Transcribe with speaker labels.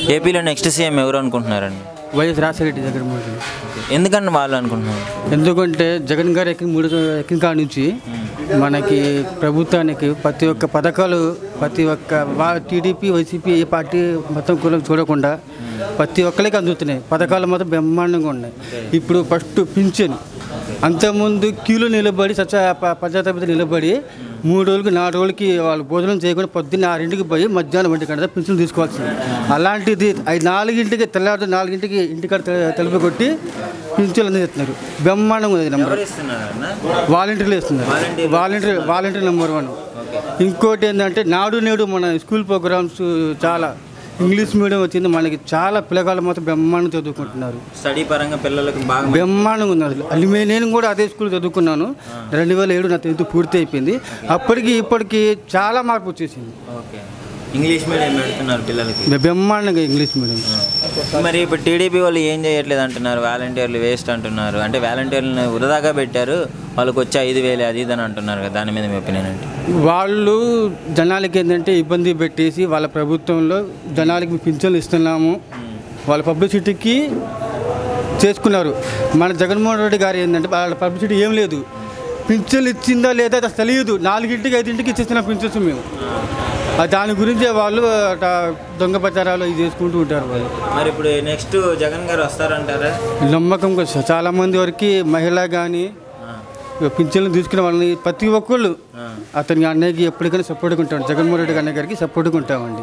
Speaker 1: ఏపీలో next CM ఎవరు అనుకుంటున్నారండి
Speaker 2: వైఎస్ రాజశేఖర దగ్గర మూడు
Speaker 1: ఎందుకని వాళ్ళు అనుకుంటున్నారు
Speaker 2: ఎందుకంటే జగన్ గారు ఎక్కిన మూడు ఎక్కిన కాడ నుంచి మనకి ప్రభుత్వానికి ప్రతి ఒక్క పథకాలు ప్రతి ఒక్క వా టీడీపీ వైసీపీ ఏ పార్టీ మొత్తం కులం చూడకుండా ప్రతి ఒక్కరికి అందుతున్నాయి పథకాలు మాత్రం బ్రహ్మాండంగా ఉన్నాయి ఇప్పుడు ఫస్ట్ పింఛన్ అంతకుముందు క్యూలో నిలబడి సత్య ప- పంచాయతీ నిలబడి మూడు రోజులకి నాలుగు రోజులకి వాళ్ళు భోజనం చేయకుండా పొద్దున్న ఆరింటికి పోయి మధ్యాహ్నం ఒంటి గంట పింఛన్ తీసుకోవాల్సింది అలాంటిది ఐదు నాలుగింటికి తెల్లారి నాలుగింటికి ఇంటికాడ తె- తలుపు కొట్టి పింఛన్లు అందిస్తున్నారు బ్రహ్మాండంగా ఉంది నెంబర్
Speaker 1: ఎవరు ఇస్తున్నారన్న
Speaker 2: వాలంటీర్లు ఇస్తున్నారు
Speaker 1: వాలంటీర్లు
Speaker 2: వాలంటీర్ వాలంటీర్ నెంబర్ వన్ ఇంకోటి ఏంటంటే నాడు నేడు మన స్కూల్ ప్రోగ్రామ్స్ చాలా ఇంగ్లీష్ మీడియం వచ్చింది మనకి చాలా పిల్లగాళ్ళు మాత్రం బ్రహ్మాండం చదువుకుంటున్నారు
Speaker 1: స్టడీ పరంగా పిల్లలకు బాగా
Speaker 2: బ్రహ్మాండంగా ఉన్నారు అది మే- నేను కూడా అదే స్కూల్ చదువుకున్నాను రెండు వేల ఏడు నా టెన్త్ పూర్తి అయిపోయింది అప్పటికి ఇప్పటికి చాలా మార్పు వచ్చేసింది
Speaker 1: ఓకే ఇంగ్లీష్ మీడియం పెడుతున్నారు పిల్లలకి
Speaker 2: బ్రహ్మాండంగా ఇంగ్లీష్ మీడియం
Speaker 1: మరి ఇప్పుడు టీడీపీ వాళ్ళు ఏం చేయట్లేదు అంటున్నారు వాలంటీర్లు వేస్ట్ అంటున్నారు అంటే వాలంటీర్లను వృధాగా పెట్టారు వాళ్ళకి వచ్చే ఐదు వేలు అది ఇది అని అంటున్నారు కదా దాని మీద మీ ఒపీనియన్ అంటే
Speaker 2: వాళ్ళు జనాలకి ఏంటంటే ఇబ్బంది పెట్టేసి వాళ్ళ ప్రభుత్వంలో జనాలకి పింఛన్లు ఇస్తున్నాము వాళ్ళ పబ్లిసిటీకి చేసుకున్నారు మన జగన్మోహన్ రెడ్డి గారు ఏంటంటే వాళ్ళ పబ్లిసిటీ ఏం లేదు పింఛన్లు ఇచ్చిందా లేదా అది అసలు తెలియదు నాలుగింటికి ఐదింటికి ఇచ్చేస్తున్న పింఛన్స్ మేము ఆ దాని గురించే వాళ్ళు అట దొంగ ప్రచారాలు ఇది చేసుకుంటూ ఉంటారు వాళ్ళు
Speaker 1: మరి ఇప్పుడు నెక్స్ట్ జగన్ గారు వస్తారంటారా
Speaker 2: నమ్మకం కోసం చాలామంది వరకు మహిళ కానీ పింఛన్లు తీసుకునే వాళ్ళని ప్రతి ఒక్కళ్ళు అతనికి అన్నయ్యకి ఎప్పటికైనా సపోర్ట్గా ఉంటాం జగన్మోహన్ రెడ్డి అన్నయ్య గారికి సపోర్ట్గా ఉంటామండి